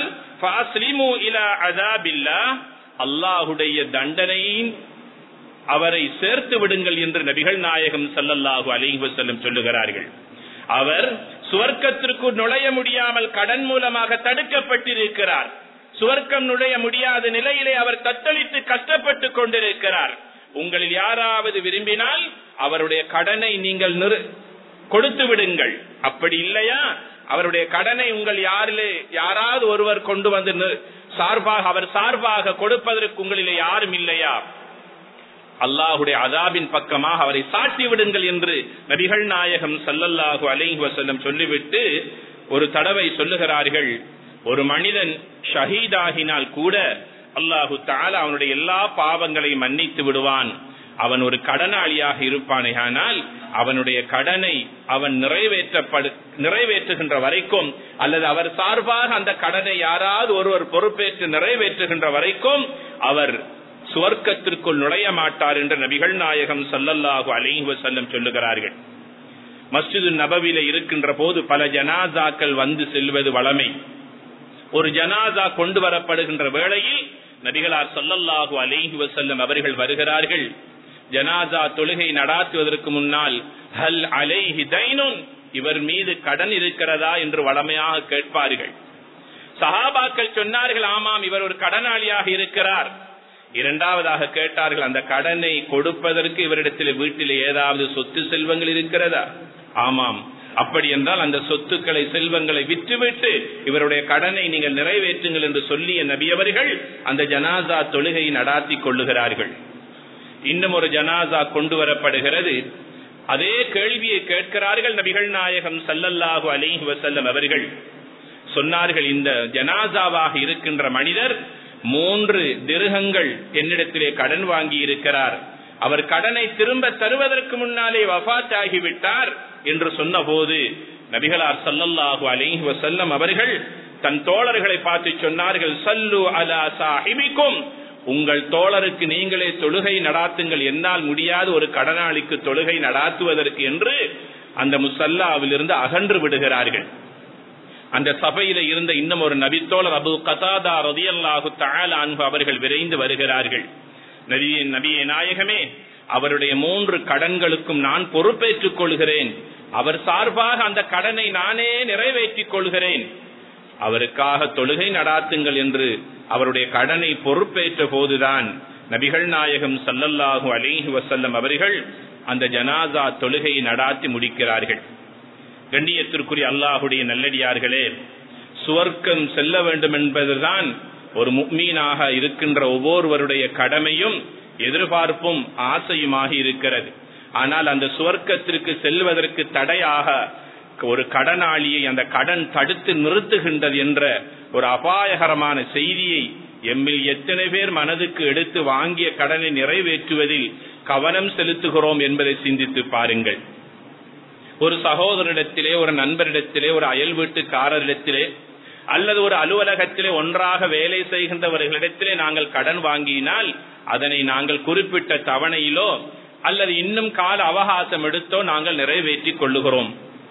அல்லாஹுடைய தண்டனையின் அவரை சேர்த்து விடுங்கள் என்று நபிகள் நாயகம் சல்லல்லாஹு அலிஹி வசல்லம் சொல்லுகிறார்கள் அவர் சுவர்க்கத்திற்கு நுழைய முடியாமல் கடன் மூலமாக தடுக்கப்பட்டிருக்கிறார் சுவர்க்கம் நுழைய முடியாத நிலையிலே அவர் தத்தளித்து கஷ்டப்பட்டு கொண்டிருக்கிறார் உங்களில் யாராவது விரும்பினால் அவருடைய கடனை நீங்கள் கொடுத்து விடுங்கள் அப்படி இல்லையா அவருடைய கடனை உங்கள் யாரிலே யாராவது ஒருவர் கொண்டு வந்து சார்பாக அவர் சார்பாக கொடுப்பதற்கு உங்களிலே யாரும் இல்லையா அல்லாஹுடைய அதாபின் பக்கமாக அவரை சாட்டி விடுங்கள் என்று நபிகள் நாயகம் சல்லல்லாஹு அலைஹி வசல்லம் சொல்லிவிட்டு ஒரு தடவை சொல்லுகிறார்கள் ஒரு மனிதன் ஷஹீதாகினால் கூட அல்லாஹு தாலா அவனுடைய எல்லா பாவங்களையும் மன்னித்து விடுவான் அவன் ஒரு கடனாளியாக இருப்பானே ஆனால் அவனுடைய கடனை அவன் நிறைவேற்றப்படு நிறைவேற்றுகின்ற வரைக்கும் அல்லது அவர் சார்பாக அந்த கடனை யாராவது ஒருவர் பொறுப்பேற்று நிறைவேற்றுகின்ற வரைக்கும் அவர் சுவர்க்கத்திற்குள் நுழைய மாட்டார் என்று நபிகள் நாயகம் சல்லல்லாஹு அலைஹி வசல்லம் சொல்லுகிறார்கள் மஸ்ஜிது நபவில இருக்கின்ற போது பல ஜனாசாக்கள் வந்து செல்வது வளமை ஒரு ஜனாசா கொண்டு வரப்படுகின்ற வேளையில் நபிகளார் சொல்லல்லாஹு அலைஹி வசல்லம் அவர்கள் வருகிறார்கள் ஜனாசா தொழுகை நடாத்துவதற்கு முன்னால் ஹல் அலைஹி தைனுன் இவர் மீது கடன் இருக்கிறதா என்று வளமையாக கேட்பார்கள் சஹாபாக்கள் சொன்னார்கள் ஆமாம் இவர் ஒரு கடனாளியாக இருக்கிறார் இரண்டாவதாக கேட்டார்கள் அந்த கடனை கொடுப்பதற்கு இவரிடத்தில் வீட்டில் ஏதாவது சொத்து செல்வங்கள் இருக்கிறதா ஆமாம் அப்படி என்றால் அந்த சொத்துக்களை செல்வங்களை விற்றுவிட்டு இவருடைய கடனை நீங்கள் நிறைவேற்றுங்கள் என்று சொல்லிய நபியவர்கள் அந்த ஜனாசா தொழுகை நடாத்தி கொள்ளுகிறார்கள் இன்னும் ஒரு ஜனாசா கொண்டு வரப்படுகிறது அதே கேள்வியை கேட்கிறார்கள் நபிகள் நாயகம் சல்லல்லாஹு அலிஹி வசல்லம் அவர்கள் சொன்னார்கள் இந்த ஜனாசாவாக இருக்கின்ற மனிதர் மூன்று திருகங்கள் என்னிடத்திலே கடன் வாங்கி இருக்கிறார் அவர் கடனை திரும்ப தருவதற்கு முன்னாலே வஃத் ஆகிவிட்டார் என்று சொன்னபோது நபிகளார் சல்லல்லாஹு அலைஹி வசல்லம் அவர்கள் தன் தோழர்களை பார்த்து சொன்னார்கள் சல்லு அலா சாஹிபிக்கும் உங்கள் தோழருக்கு நீங்களே தொழுகை நடாத்துங்கள் என்னால் முடியாது ஒரு கடனாளிக்கு தொழுகை நடாத்துவதற்கு என்று அந்த முசல்லாவிலிருந்து அகன்று விடுகிறார்கள் அந்த சபையில இருந்த இன்னும் ஒரு நபித்தோழர் அபு கதாதா ரதியல்லாஹு தஆலா அன்ஹு அவர்கள் விரைந்து வருகிறார்கள் நபியே நபியே நாயகமே அவருடைய மூன்று கடன்களுக்கும் நான் பொறுப்பேற்றுக் கொள்கிறேன் அவர் சார்பாக அந்த கடனை நானே நிறைவேற்றிக் கொள்கிறேன் அவருக்காக தொழுகை நடாத்துங்கள் என்று அவருடைய கடனை பொறுப்பேற்ற போதுதான் நபிகள் நாயகம் சல்லல்லாஹு அலைஹி வசல்லம் அவர்கள் அந்த ஜனாசா தொழுகையை நடாத்தி முடிக்கிறார்கள் கண்ணியத்திற்குரிய அல்லாஹுடைய நல்லடியார்களே சுவர்க்கம் செல்ல வேண்டும் என்பதுதான் ஒரு முக்மீனாக இருக்கின்ற ஒவ்வொருவருடைய கடமையும் எதிர்பார்ப்பும் ஆசையுமாக இருக்கிறது ஆனால் அந்த சுவர்க்கத்திற்கு செல்வதற்கு தடையாக ஒரு கடனாளியை அந்த கடன் தடுத்து நிறுத்துகின்றது என்ற ஒரு அபாயகரமான செய்தியை எம்மில் எத்தனை பேர் மனதுக்கு எடுத்து வாங்கிய கடனை நிறைவேற்றுவதில் கவனம் செலுத்துகிறோம் என்பதை சிந்தித்து பாருங்கள் ஒரு சகோதரிடத்திலே ஒரு நண்பரிடத்திலே ஒரு அயல் வீட்டுக்காரரிடத்திலே அல்லது ஒரு அலுவலகத்திலே ஒன்றாக வேலை செய்கின்றவர்களிடத்திலே நாங்கள் கடன் வாங்கினால் அதனை நாங்கள் குறிப்பிட்ட தவணையிலோ அல்லது இன்னும் கால அவகாசம் எடுத்தோ நாங்கள் நிறைவேற்றிக் கொள்ளுகிறோம்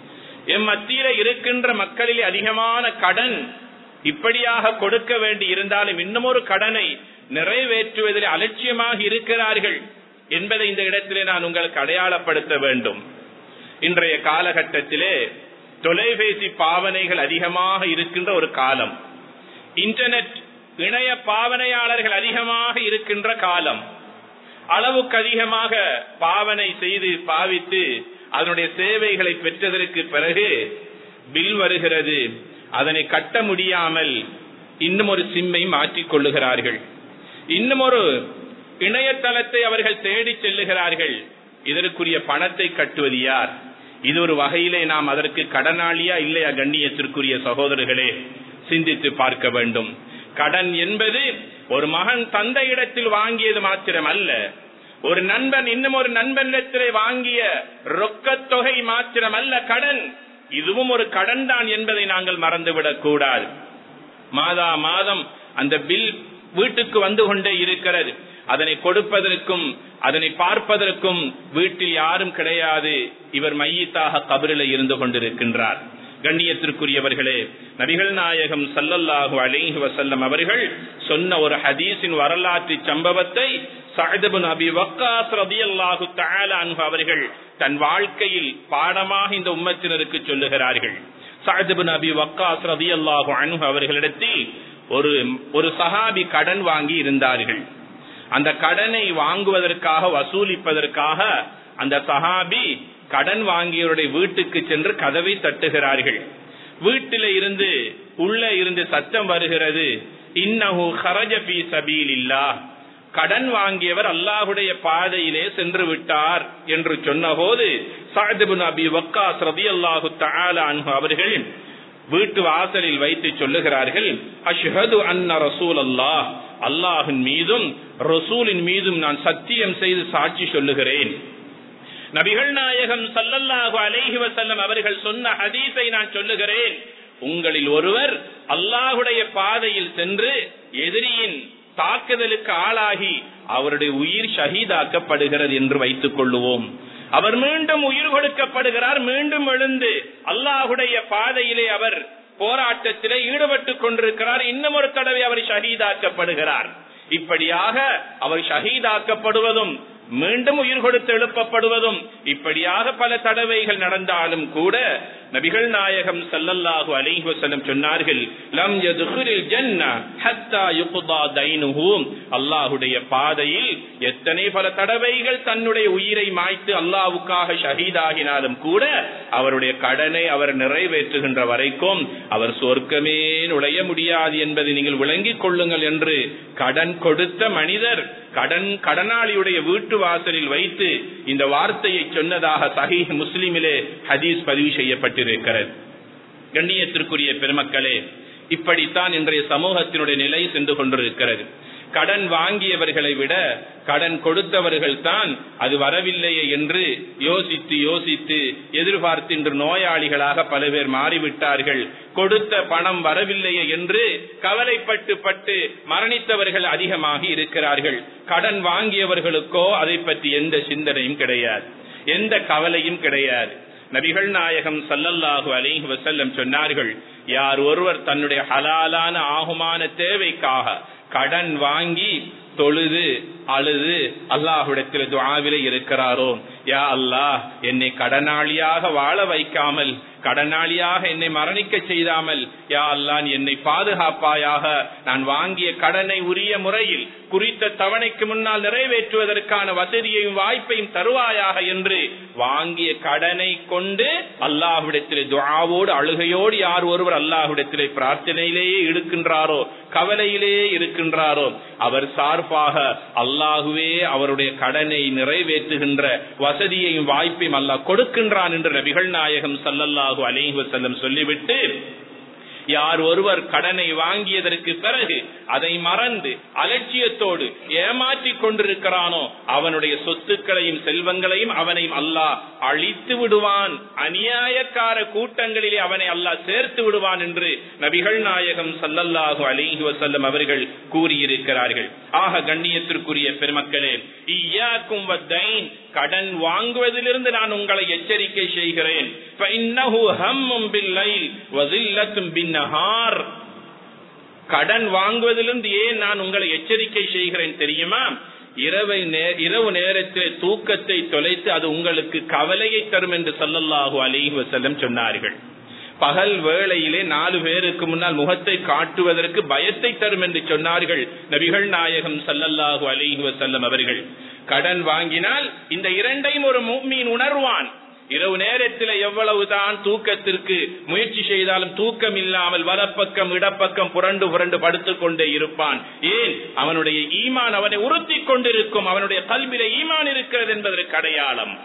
எம் மத்தியில இருக்கின்ற மக்களில் அதிகமான கடன் இப்படியாக கொடுக்க வேண்டி இருந்தாலும் இன்னும் ஒரு கடனை நிறைவேற்றுவதில் அலட்சியமாக இருக்கிறார்கள் என்பதை இந்த இடத்திலே நான் உங்களுக்கு அடையாளப்படுத்த வேண்டும் இன்றைய காலகட்டத்திலே தொலைபேசி பாவனைகள் அதிகமாக இருக்கின்ற ஒரு காலம் இன்டர்நெட் இணைய பாவனையாளர்கள் அதிகமாக இருக்கின்ற காலம் அளவுக்கு அதிகமாக பாவனை செய்து பாவித்து அதனுடைய சேவைகளை பெற்றதற்கு பிறகு பில் வருகிறது அதனை கட்ட முடியாமல் இன்னும் ஒரு சிம்மை மாற்றிக் கொள்ளுகிறார்கள் இன்னும் ஒரு இணையதளத்தை அவர்கள் தேடி செல்லுகிறார்கள் இதற்குரிய பணத்தை கட்டுவது யார் இது ஒரு வகையிலே நாம் அதற்கு கடனாளியா இல்லையா கண்ணியத்திற்குரிய சகோதரர்களே சிந்தித்து பார்க்க வேண்டும் கடன் என்பது ஒரு மகன் தந்தை இடத்தில் வாங்கியது மாத்திரம் அல்ல ஒரு நண்பன் இன்னும் ஒரு நண்பனிடத்திலே வாங்கிய ரொக்கத் தொகை மாத்திரம் அல்ல கடன் இதுவும் ஒரு கடன் தான் என்பதை நாங்கள் மறந்துவிடக் கூடாது மாதா மாதம் அந்த பில் வீட்டுக்கு வந்து கொண்டே இருக்கிறது அதனை கொடுப்பதற்கும் அதனை பார்ப்பதற்கும் வீட்டில் யாரும் கிடையாது இவர் மையத்தாக கபரில இருந்து கொண்டிருக்கின்றார் கண்ணியத்திற்குரியவர்களே நபிகள் நாயகம் சல்லல்லாஹு அலைஹி வசல்லம் அவர்கள் சொன்ன ஒரு ஹதீஸின் வரலாற்று சம்பவத்தை சஹதபுன் அபி வக்காஸ் ரதியல்லாஹு தஆலா அன்ஹு அவர்கள் தன் வாழ்க்கையில் பாடமாக இந்த உம்மத்தினருக்கு சொல்லுகிறார்கள் சஹதபுன் அபி வக்காஸ் ரதியல்லாஹு அன்ஹு அவர்களிடத்தில் ஒரு ஒரு சஹாபி கடன் வாங்கி இருந்தார்கள் அந்த கடனை வாங்குவதற்காக வசூலிப்பதற்காக அந்த சஹாபி கடன் வாங்கியவருடைய வீட்டுக்கு சென்று கதவை தட்டுகிறார்கள் வீட்டில இருந்து உள்ள இருந்து சத்தம் வருகிறது இன்னஹு ஹரஜ பி சபீலில்லா கடன் வாங்கியவர் அல்லாஹுடைய பாதையிலே சென்று விட்டார் என்று சொன்னபோது சாதிபுன் அபி வக்காஸ் ரதி அல்லாஹு தஆலா அன்ஹு அவர்கள் வீட்டு வாசலில் வைத்து சொல்லுகிறார்கள் அஷ்ஹது அன்ன ரசூல் அல்லாஹ் அல்லாஹின் மீதும் ரசூலின் மீதும் நான் சத்தியம் செய்து சாட்சி சொல்லுகிறேன் நபிகள் நாயகம் சல்லல்லாஹு அலைஹி வசல்லம் அவர்கள் சொன்ன ஹதீஸை நான் சொல்லுகிறேன் உங்களில் ஒருவர் அல்லாஹுடைய பாதையில் சென்று எதிரியின் தாக்குதலுக்கு ஆளாகி அவருடைய உயிர் ஷஹீதாக்கப்படுகிறது என்று வைத்துக் கொள்ளுவோம் அவர் மீண்டும் உயிர் கொடுக்கப்படுகிறார் மீண்டும் எழுந்து அல்லாஹுடைய பாதையிலே அவர் போராட்டத்திலே ஈடுபட்டுக் கொண்டிருக்கிறார் இன்னும் ஒரு தடவை அவர் ஷஹீதாக்கப்படுகிறார் இப்படியாக அவர் ஷஹீதாக்கப்படுவதும் மீண்டும் உயிர் கொடுத்து எழுப்பப்படுவதும் இப்படியாக பல தடவைகள் நடந்தாலும் கூட நபிகள் நாயகம் சல்லல்லாஹு அலைஹி வஸல்லம் சொன்னார்கள் லம் யதுகுரில் ஜன்னா ஹத்தா யுக்தா தைனுஹு அல்லாஹ்வுடைய பாதையில் எத்தனை பல தடவைகள் தன்னுடைய உயிரை மாய்த்து அல்லாஹ்வுக்காக ஷஹீதாகினாலும் கூட அவருடைய கடனை அவர் நிறைவேற்றுகின்ற வரைக்கும் அவர் சொர்க்கமே நுழைய முடியாது என்பதை நீங்கள் விளங்கிக் கொள்ளுங்கள் என்று கடன் கொடுத்த மனிதர் கடன் கடனாளியுடைய வீட்டு வாசலில் வைத்து இந்த வார்த்தையை சொன்னதாக சஹீஹ் முஸ்லிமிலே ஹதீஸ் பதிவு செய்யப்பட்டிருக்கிறது கண்ணியத்திற்குரிய பெருமக்களே இப்படித்தான் இன்றைய சமூகத்தினுடைய நிலை சென்று கொண்டிருக்கிறது கடன் வாங்கியவர்களை விட கடன் கொடுத்தவர்கள் தான் அது வரவில்லையே என்று யோசித்து யோசித்து எதிர்பார்த்து இன்று நோயாளிகளாக பல பேர் மாறிவிட்டார்கள் கொடுத்த பணம் வரவில்லையே என்று கவலைப்பட்டு பட்டு மரணித்தவர்கள் அதிகமாக இருக்கிறார்கள் கடன் வாங்கியவர்களுக்கோ அதை பற்றி எந்த சிந்தனையும் கிடையாது எந்த கவலையும் கிடையாது நபிகள் நாயகம் சல்லல்லாஹு அலைஹி வசல்லம் சொன்னார்கள் யார் ஒருவர் தன்னுடைய ஹலாலான ஆகுமான தேவைக்காக கடன் வாங்கி தொழுது அழுது அல்லாஹுடத்தில் துவாவிலே இருக்கிறாரோ யா அல்லாஹ் என்னை கடனாளியாக வாழ வைக்காமல் கடனாளியாக என்னை மரணிக்க செய்தாமல் யா அல்லாஹ் என்னை பாதுகாப்பாயாக நான் வாங்கிய கடனை உரிய முறையில் குறித்த தவணைக்கு முன்னால் நிறைவேற்றுவதற்கான வசதியையும் வாய்ப்பையும் தருவாயாக என்று வாங்கிய கடனை கொண்டு அல்லாஹ்விடத்திலே துவாவோடு அழுகையோடு யார் ஒருவர் அல்லாஹ்விடத்திலே பிரார்த்தனையிலேயே இருக்கின்றாரோ கவலையிலேயே இருக்கின்றாரோ அவர் சார்பாக அல்லாஹுவே அவருடைய கடனை நிறைவேற்றுகின்ற வசதியையும் வாய்ப்பையும் அல்லாஹ் கொடுக்கின்றான் என்று நபிகள் நாயகம் சல்லல்லாஹு அலைஹி வஸல்லம் சொல்லிவிட்டு யார் ஒருவர் கடனை வாங்கியதற்கு பிறகு அதை மறந்து அலட்சியத்தோடு ஏமாற்றி கொண்டிருக்கிறானோ அவனுடைய சொத்துக்களையும் செல்வங்களையும் அவனையும் அல்லாஹ் அழித்து விடுவான் அநியாயக்கார கூட்டங்களிலே அவனை அல்லாஹ் சேர்த்து விடுவான் என்று நபிகள் நாயகம் சல்லல்லாஹு அலிஹி வசல்லம் அவர்கள் கூறியிருக்கிறார்கள் ஆக கண்ணியத்திற்குரிய பெருமக்களே ஈயாக்கும் வத்தைன் கடன் வாங்குவதிலிருந்து நான் உங்களை எச்சரிக்கை செய்கிறேன் கடன் வாங்குவதிலிருந்து ஏன் நான் உங்களை எச்சரிக்கை செய்கிறேன் தெரியுமா இரவை இரவு நேரத்தில் தூக்கத்தை தொலைத்து அது உங்களுக்கு கவலையை தரும் என்று சொல்லல்லாஹு அலிஹி வசல்லம் சொன்னார்கள் பகல் வேளையிலே நாலு பேருக்கு முன்னால் முகத்தை காட்டுவதற்கு பயத்தை தரும் என்று சொன்னார்கள் நபிகள் நாயகம் சல்லல்லாஹு அலிஹி வசல்லம் அவர்கள் கடன் வாங்கினால் இந்த இரண்டையும் ஒரு மீன் உணர்வான் இரவு நேரத்தில் எவ்வளவுதான் தூக்கத்திற்கு முயற்சி செய்தாலும் தூக்கம் இல்லாமல் வலப்பக்கம் இடப்பக்கம் புரண்டு புரண்டு படுத்துக் கொண்டே இருப்பான் ஏன் அவனுடைய ஈமான் அவனை உறுத்தி கொண்டிருக்கும் அவனுடைய கல்வியில ஈமான் இருக்கிறது என்பதற்கு அடையாளம்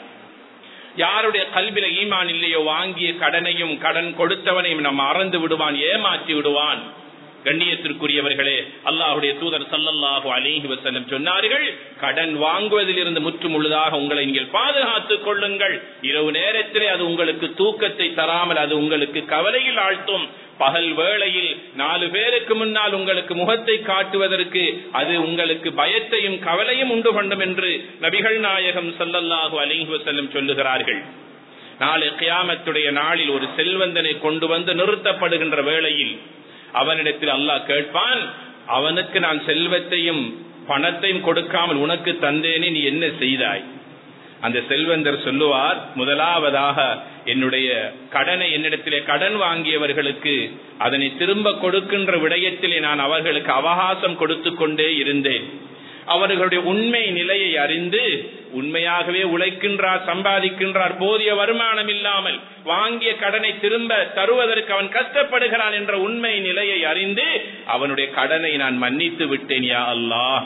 யாருடைய கல்வில ஈமான் இல்லையோ வாங்கிய கடனையும் கடன் கொடுத்தவனையும் நம்ம மறந்து விடுவான் ஏமாற்றி விடுவான் கண்ணியத்திற்குரியவர்களே அல்லாஹுடைய தூதர் சல்லல்லாஹு அலிஹி வசல்லம் சொன்னார்கள் கடன் வாங்குவதில் இருந்து முற்று முழுதாக உங்களை நீங்கள் பாதுகாத்துக் கொள்ளுங்கள் இரவு நேரத்திலே அது உங்களுக்கு தூக்கத்தை தராமல் அது உங்களுக்கு கவலையில் ஆழ்த்தும் பகல் வேளையில் நாலு பேருக்கு முன்னால் உங்களுக்கு முகத்தை காட்டுவதற்கு அது உங்களுக்கு பயத்தையும் கவலையும் உண்டு கொண்டும் என்று நபிகள் நாயகம் சல்லல்லாஹு அலிஹி வசல்லம் சொல்லுகிறார்கள் நாளை கியாமத்துடைய நாளில் ஒரு செல்வந்தனை கொண்டு வந்து நிறுத்தப்படுகின்ற வேளையில் அவனிடத்தில் அல்லாஹ் கேட்பான் அவனுக்கு நான் செல்வத்தையும் பணத்தையும் கொடுக்காமல் உனக்கு தந்தேனே நீ என்ன செய்தாய் அந்த செல்வந்தர் சொல்லுவார் முதலாவதாக என்னுடைய கடனை என்னிடத்திலே கடன் வாங்கியவர்களுக்கு அதனை திரும்ப கொடுக்கின்ற விடயத்திலே நான் அவர்களுக்கு அவகாசம் கொடுத்து கொண்டே இருந்தேன் அவர்களுடைய உண்மை நிலையை அறிந்து உண்மையாகவே உழைக்கின்றார் சம்பாதிக்கின்றார் போதிய வருமானம் இல்லாமல் வாங்கிய கடனை திரும்ப தருவதற்கு அவன் கஷ்டப்படுகிறான் என்ற உண்மை நிலையை அறிந்து அவனுடைய கடனை நான் மன்னித்து விட்டேன் யா அல்லாஹ்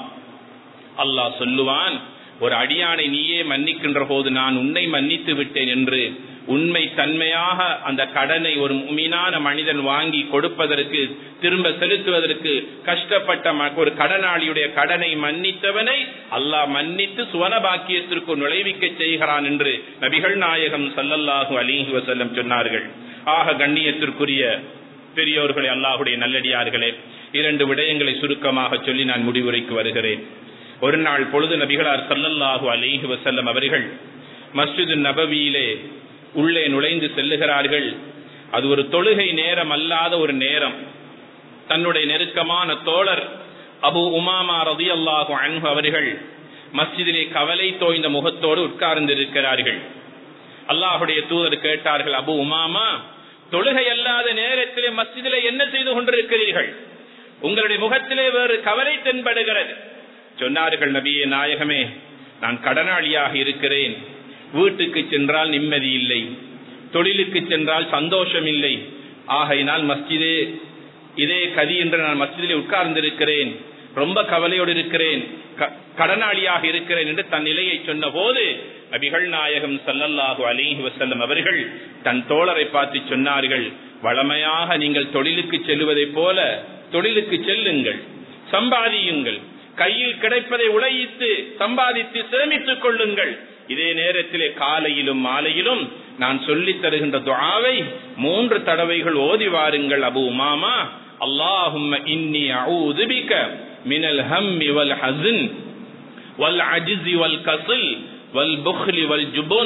அல்லாஹ் சொல்லுவான் ஒரு அடியானை நீயே மன்னிக்கின்ற போது நான் உன்னை மன்னித்து விட்டேன் என்று உண்மை தன்மையாக அந்த கடனை ஒரு மீனான மனிதன் வாங்கி கொடுப்பதற்கு திரும்ப செலுத்துவதற்கு கஷ்டப்பட்ட ஒரு கடனாளியுடைய கடனை மன்னித்தவனை அல்லாஹ் மன்னித்து சுவனபாக்கியத்திற்கு நுழைவிக்க செய்கிறான் என்று நபிகள் நாயகம் சல்லல்லாஹு அலிஹி வசல்லம் சொன்னார்கள் ஆக கண்ணியத்திற்குரிய பெரியோர்களே அல்லாஹுடைய நல்லடியார்களே இரண்டு விடயங்களை சுருக்கமாக சொல்லி நான் முடிவுரைக்கு வருகிறேன் ஒரு நாள் பொழுது நபிகளார் சல்லல்லாஹு அலிஹி வசல்லம் அவர்கள் மஸ்ஜிது நபவியிலே உள்ளே நுழைந்து செல்லுகிறார்கள் அது ஒரு தொழுகை நேரம் அல்லாத ஒரு நேரம் தன்னுடைய நெருக்கமான தோழர் அபு உமாமா ரதி அல்லாஹு அன்பு அவர்கள் மஸ்ஜிதிலே கவலை தோய்ந்த முகத்தோடு உட்கார்ந்திருக்கிறார்கள் அல்லாஹுடைய தூதர் கேட்டார்கள் அபு உமாமா தொழுகை அல்லாத நேரத்திலே மஸ்ஜிதிலே என்ன செய்து கொண்டிருக்கிறீர்கள் உங்களுடைய முகத்திலே வேறு கவலை தென்படுகிறது சொன்னார்கள் நபியே நாயகமே நான் கடனாளியாக இருக்கிறேன் வீட்டுக்கு சென்றால் நிம்மதி இல்லை தொழிலுக்கு சென்றால் சந்தோஷம் இல்லை ஆகையினால் மஸ்ஜிதே இதே கதி என்று நான் மஸ்ஜிதிலே உட்கார்ந்திருக்கிறேன் ரொம்ப கவலையோடு இருக்கிறேன் கடனாளியாக இருக்கிறேன் என்று தன் நிலையை சொன்ன போது நபிகள் நாயகம் சல்லல்லாஹு அலிஹி வசல்லம் அவர்கள் தன் தோழரை பார்த்து சொன்னார்கள் வளமையாக நீங்கள் தொழிலுக்கு செல்வதைப் போல தொழிலுக்கு செல்லுங்கள் சம்பாதியுங்கள் கையில் கிடைப்பதை உழைத்து சம்பாதித்து சிரமித்துக் கொள்ளுங்கள் இதே நேரத்திலே காலையிலும் மாலையிலும் நான் சொல்லித் தருகின்ற துஆவை மூன்று தடவைகள் ஓதி வாருங்கள் அபு உமாமா அல்லாஹும்ம இன்னி அஊது பிக மினல் ஹம்மி வல் ஹஸன் வல் அஜ்ஸி வல் கஸல் வல் புக்லி வல் ஜுபுன்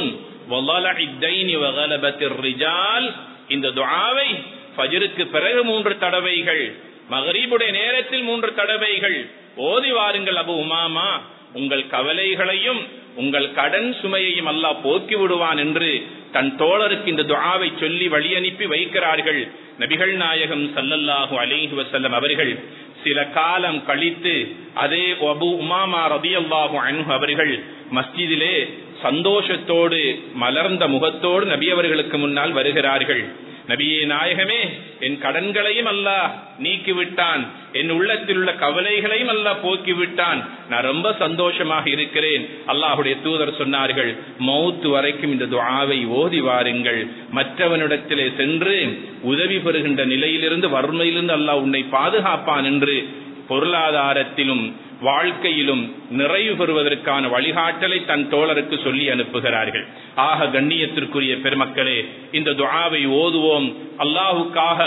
இந்த துஆவை ஃபஜ்ருக்கு பிறகு மூன்று தடவைகள் மகரீபுடைய நேரத்தில் மூன்று தடவைகள் ஓதி வாருங்கள் அபு உமாமா உங்கள் கவலைகளையும் உங்கள் கடன் சுமையையும் அல்லாஹ் போக்கி விடுவான் என்று தன் தோழருக்கு இந்த துஆவை சொல்லி வழி அனுப்பி வைக்கிறார்கள் நபிகள் நாயகம் சல்லல்லாஹு அலைஹி வஸல்லம் அவர்கள் சில காலம் கழித்து அதே அபு உமாமா ரதியல்லாஹு அன்ஹு அவர்கள் மஸ்ஜிதிலே சந்தோஷத்தோடு மலர்ந்த முகத்தோடு நபி அவர்களுக்கு முன்னால் வருகிறார்கள் நபியே நாயகமே என் கடன்களையும் அல்லாஹ் நீக்கிவிட்டான் என் உள்ளத்தில் உள்ள கவலைகளையும் அல்லாஹ் போக்கிவிட்டான் நான் ரொம்ப சந்தோஷமாக இருக்கிறேன் அல்லாஹுடைய தூதர் சொன்னார்கள் மௌத்து வரைக்கும் இந்த துஆவை ஓதி வாருங்கள் மற்றவனிடத்திலே சென்று உதவி பெறுகின்ற நிலையிலிருந்து வறுமையிலிருந்து அல்லாஹ் உன்னை பாதுகாப்பான் என்று பொருளாதாரத்திலும் வாழ்க்கையிலும் நிறைவு பெறுவதற்கான வழிகாட்டலை தன் தோழருக்கு சொல்லி அனுப்புகிறார்கள் ஆக கண்ணியத்திற்குரிய பெருமக்களே இந்த துஆவை ஓதுவோம் அல்லாஹுக்காக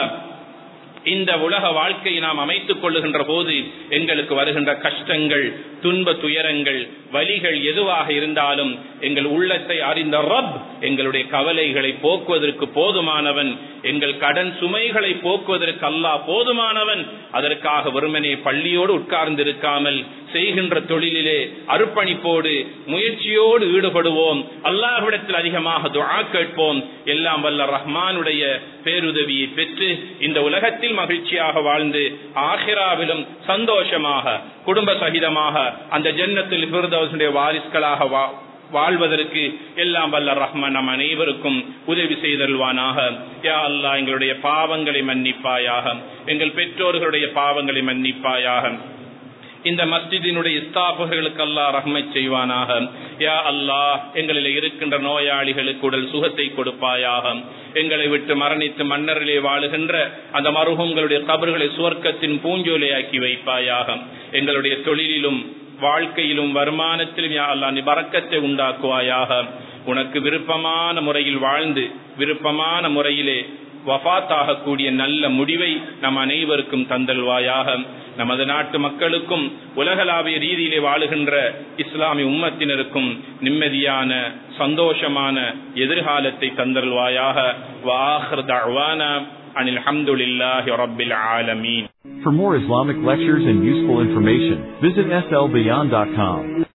இந்த உலக வாழ்க்கையை நாம் அமைத்துக் கொள்ளுகின்ற போது எங்களுக்கு வருகின்ற கஷ்டங்கள் துன்ப துயரங்கள் வலிகள் எதுவாக இருந்தாலும் எங்கள் உள்ளத்தை அறிந்த ரப் எங்களுடைய கவலைகளை போக்குவதற்கு போதுமானவன் எங்கள் கடன் சுமைகளை போக்குவதற்கு அல்லாஹ் போதுமானவன் அதற்காக வெறுமனே பள்ளியோடு உட்கார்ந்திருக்காமல் செய்கின்ற தொழிலிலே அர்ப்பணிப்போடு முயற்சியோடு ஈடுபடுவோம் அல்லாஹ்விடத்தில் அதிகமாக துஆ கேட்போம் எல்லாம் வல்ல ரஹ்மானுடைய பேருதவியை பெற்று இந்த உலகத்தில் மகிழ்ச்சியாக வாழ்ந்து ஆஹிராவிலும் சந்தோஷமாக குடும்ப சகிதமாக அந்த ஜன்னத்தில் பிறந்தவர்களுடைய வாரிஸ்களாக வா வாழ்வதற்கு எல்லாம் வல்ல ரஹ்மான் நம் அனைவருக்கும் உதவி செய்தல்வானாக யா அல்லாஹ் எங்களுடைய பாவங்களை மன்னிப்பாயாக எங்கள் பெற்றோர்களுடைய பாவங்களை மன்னிப்பாயாக இந்த மஸ்ஜிதினுடைய இஸ்தாபர்களுக்கு அல்லாஹ் ரஹ்மத் செய்வானாக யா அல்லாஹ் எங்களில் இருக்கின்ற நோயாளிகளுக்கு உடல் சுகத்தை கொடுப்பாயாக எங்களை விட்டு மரணித்து மன்னரிலே வாழுகின்ற அந்த மருகங்களுடைய கபர்களை சுவர்க்கத்தின் பூஞ்சோலையாக்கி வைப்பாயாக எங்களுடைய தொழிலிலும் வாழ்க்கையிலும் வருமானத்திலும் யா அல்லாஹ் நீ பறக்கத்தை உண்டாக்குவாயாக உனக்கு விருப்பமான முறையில் வாழ்ந்து விருப்பமான முறையிலே வஃபாத்தாகக்கூடிய நல்ல முடிவை நம் அனைவருக்கும் தந்தல்வாயாக நமது நாட்டு மக்களுக்கும் உலகளாவிய ரீதியிலே வாழுகின்ற இஸ்லாமிய உம்மத்தினருக்கும் நிம்மதியான சந்தோஷமான எதிர்காலத்தை தந்தல்வாயாக வாஹர் தஅவானா அனில் ஹம்துலில்லாஹி ரப்பில் ஆலமீன் For more Islamic lectures and useful information, visit slbeyond.com.